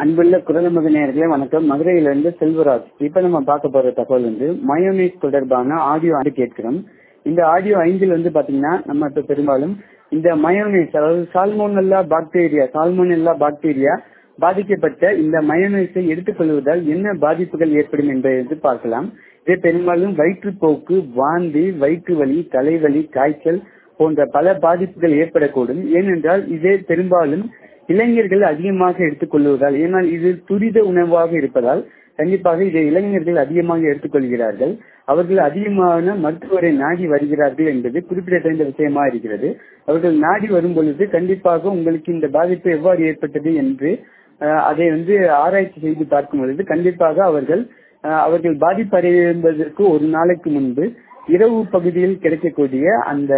அன்புள்ள குரலமது நேயர்களே வணக்கம் மதுரையிலிருந்து செல்வராஜ் இப்ப நம்ம பார்க்க போற தகவல் வந்து மயோனைஸ் தொடர்பான ஆடியோ வந்து கேட்கிறோம் இந்த ஆடியோ ஐந்தில் வந்து பாத்தீங்கன்னா நம்ம இப்ப பெரும்பாலும் இந்த மயோனைஸ் அதாவது சால்மோனல்லா பாக்டீரியா சால்மோனல்லா பாக்டீரியா பாதிக்கப்பட்ட இந்த மயோனைஸை எடுத்துக்கொள்வதால் என்ன பாதிப்புகள் ஏற்படும் என்பதை வந்து பார்க்கலாம் இது பெரும்பாலும் வயிற்றுப்போக்கு வாந்தி வயிற்று வலி தலைவலி காய்ச்சல் போன்ற பல பாதிப்புகள் ஏற்படக்கூடும் ஏனென்றால் இதே பெரும்பாலும் இளைஞர்கள் அதிகமாக எடுத்துக்கொள்வதால் ஏனால் இது துரித உணவாக இருப்பதால் கண்டிப்பாக இதை இளைஞர்கள் அதிகமாக எடுத்துக்கொள்கிறார்கள் அவர்கள் அதிகமான மருத்துவரை நாடி வருகிறார்கள் என்பது குறிப்பிடத்தகுந்த விஷயமா இருக்கிறது அவர்கள் நாடி வரும் பொழுது கண்டிப்பாக உங்களுக்கு இந்த பாதிப்பு எவ்வாறு ஏற்பட்டது என்று அதை வந்து ஆராய்ச்சி செய்து பார்க்கும் பொழுது கண்டிப்பாக அவர்கள் அவர்கள் பாதிப்படைவதற்கு ஒரு நாளைக்கு முன்பு இரவு பகுதியில் கிடைக்கக்கூடிய அந்த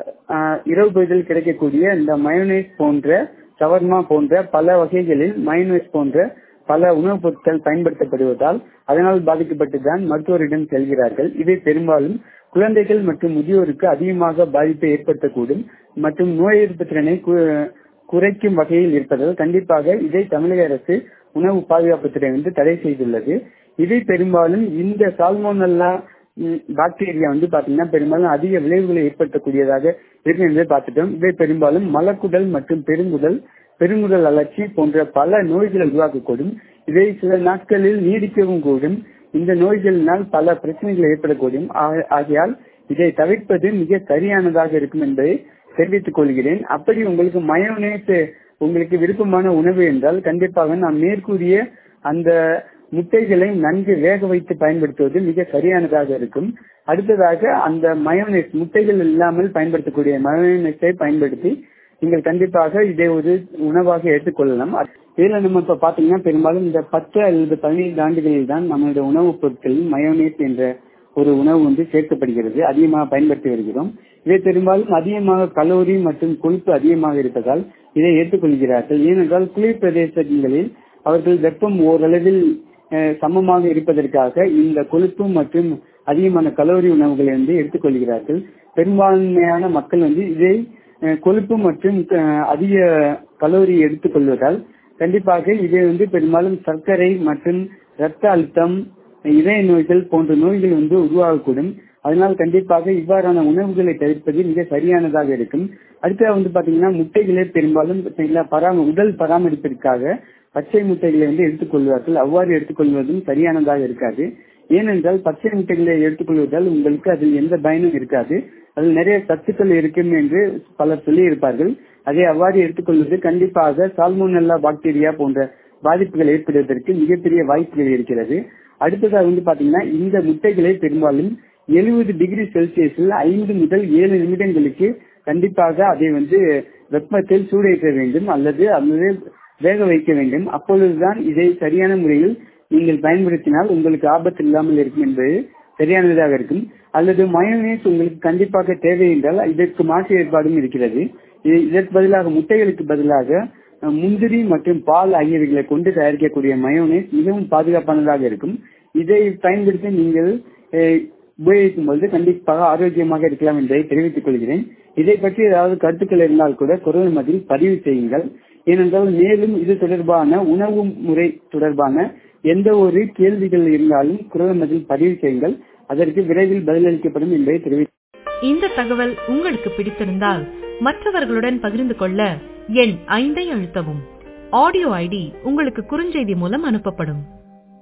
இரவு பகுதியில் கிடைக்கக்கூடிய இந்த மயோனைஸ் போன்ற சவர்மா போன்ற பல வகைகளில் மயோனைஸ் போன்ற பல உணவுப் பொருட்கள் பயன்படுத்தப்படுவதால் அதனால் பாதிக்கப்பட்டுதான் மருத்துவரிடம் செல்கிறார்கள் இவை பெரும்பாலும் குழந்தைகள் மற்றும் முதியோருக்கு அதிகமாக பாதிப்பை ஏற்படுத்தக்கூடும் மற்றும் நோய் எதிர்ப்பு திறனை குறைக்கும் வகையில் இருப்பதால் கண்டிப்பாக இதை தமிழக அரசு உணவு பாதுகாப்புத்துறை வந்து தடை செய்துள்ளது இதை பெரும்பாலும் இந்த சால்மோனல்லா பாக்டீரியா வந்து பாத்தீங்கன்னா பெரும்பாலும் அதிக விளைவுகளை ஏற்படுத்தக்கூடியதாக இருக்கு என்பதை பார்த்துட்டோம் இவை பெரும்பாலும் மலக்குடல் மற்றும் பெருங்குடல் பெருங்குடல் அலர்ச்சி போன்ற பல நோய்களை உருவாக்கக்கூடும் இதை சில நாட்களில் நீடிக்கவும் கூடும் இந்த நோய்களினால் பல பிரச்சனைகள் ஏற்படக்கூடும் ஆகையால் இதை தவிர்ப்பது மிக சரியானதாக இருக்கும் என்பதை தெரிவித்துக் கொள்கிறேன் அப்படி உங்களுக்கு மயோனேஸ் உங்களுக்கு விருப்பமான உணவு என்றால் கண்டிப்பாக நாம் மேற்கூறிய அந்த முட்டைகளை நன்கு வேக வைத்து பயன்படுத்துவது மிக சரியானதாக இருக்கும் அடுத்ததாக அந்த மயோனைஸ் முட்டைகள் இல்லாமல் பயன்படுத்தக்கூடிய மயோனைஸை பயன்படுத்தி நீங்கள் கண்டிப்பாக இதை ஒரு உணவாக எடுத்துக்கொள்ளலாம் இதுல நம்ம இப்ப பாத்தீங்கன்னா பெரும்பாலும் இந்த பத்து அல்லது பதினைந்து ஆண்டுகளில் தான் நம்மளுடைய உணவுப் பொருட்களில் மயோனைஸ் என்ற ஒரு உணவு வந்து சேர்க்கப்படுகிறது அதிகமாக பயன்படுத்தி வருகிறோம் இதை பெரும்பாலும் அதிகமாக கலோரி மற்றும் கொழுப்பு அதிகமாக இருப்பதால் இதை ஏற்றுக்கொள்கிறார்கள் ஏனென்றால் குளிர் பிரதேசங்களில் அவர்கள் வெப்பம் ஓரளவில் சமமாக இருப்பதற்காக இந்த கொழுப்பு மற்றும் அதிகமான கலோரி உணவுகளை வந்து எடுத்துக்கொள்கிறார்கள் பெரும்பான்மையான மக்கள் வந்து இதை கொழுப்பு மற்றும் அதிக கலோரி எடுத்துக்கொள்வதால் கண்டிப்பாக இதை வந்து பெரும்பாலும் சர்க்கரை மற்றும் ரத்த அழுத்தம் இதய நோய்கள் போன்ற நோய்கள் வந்து உருவாகக்கூடும் அதனால் கண்டிப்பாக இவ்வாறான உணவுகளை தவிர்ப்பது மிக சரியானதாக இருக்கும் அடுத்தது வந்து பாத்தீங்கன்னா முட்டைகளை பெரும்பாலும் பராம உடல் பராமரிப்பிற்காக பச்சை முட்டைகளை வந்து எடுத்துக்கொள்வார்கள் அவ்வாறு எடுத்துக்கொள்வதும் சரியானதாக இருக்காது ஏனென்றால் பச்சை முட்டைகளை எடுத்துக்கொள்வதால் உங்களுக்கு அதில் எந்த பயனும் இருக்காது அதில் நிறைய சத்துக்கள் இருக்கும் என்று பலர் சொல்லி இருப்பார்கள் அதை அவ்வாறு எடுத்துக்கொள்வது கண்டிப்பாக சால்மோனல்லா பாக்டீரியா போன்ற பாதிப்புகள் ஏற்படுவதற்கு மிகப்பெரிய வாய்ப்புகள் இருக்கிறது அடுத்ததாக வந்து பாத்தீங்கன்னா இந்த முட்டைகளை பெரும்பாலும் எழுபது டிகிரி செல்சியஸில் ஐந்து முதல் ஏழு நிமிடங்களுக்கு கண்டிப்பாக அதை வந்து வெப்பத்தில் சூடேற்ற வேண்டும் அல்லது அல்லது வேக வைக்க வேண்டும் அப்பொழுதுதான் இதை சரியான முறையில் நீங்கள் பயன்படுத்தினால் உங்களுக்கு ஆபத்து இல்லாமல் இருக்கும் என்பது சரியானதாக இருக்கும் அல்லது மயோனேஸ் உங்களுக்கு கண்டிப்பாக தேவை என்றால் இதற்கு மாற்று ஏற்பாடும் இருக்கிறது இதற்கு பதிலாக முட்டைகளுக்கு பதிலாக முந்திரி மற்றும் பால் ஆகியவைகளை கொண்டு தயாரிக்கக்கூடிய மயோனேஸ் மிகவும் பாதுகாப்பானதாக இருக்கும் இதை பயன்படுத்தி நீங்கள் உபயோகிக்கும் பொழுது கண்டிப்பாக ஆரோக்கியமாக இருக்கலாம் என்பதை தெரிவித்துக் கொள்கிறேன் இதை பற்றி ஏதாவது கருத்துக்கள் இருந்தால் கூட குரல் மதில் பதிவு செய்யுங்கள் ஏனென்றால் மேலும் இது தொடர்பான உணவு முறை தொடர்பான எந்த ஒரு கேள்விகள் இருந்தாலும் குரல் மதில் பதிவு செய்யுங்கள் அதற்கு விரைவில் பதிலளிக்கப்படும் என்பதை தெரிவித்து இந்த தகவல் உங்களுக்கு பிடித்திருந்தால் மற்றவர்களுடன் பகிர்ந்து கொள்ள எண் ஐந்தை அழுத்தவும் ஆடியோ ஐடி உங்களுக்கு குறுஞ்செய்தி மூலம் அனுப்பப்படும்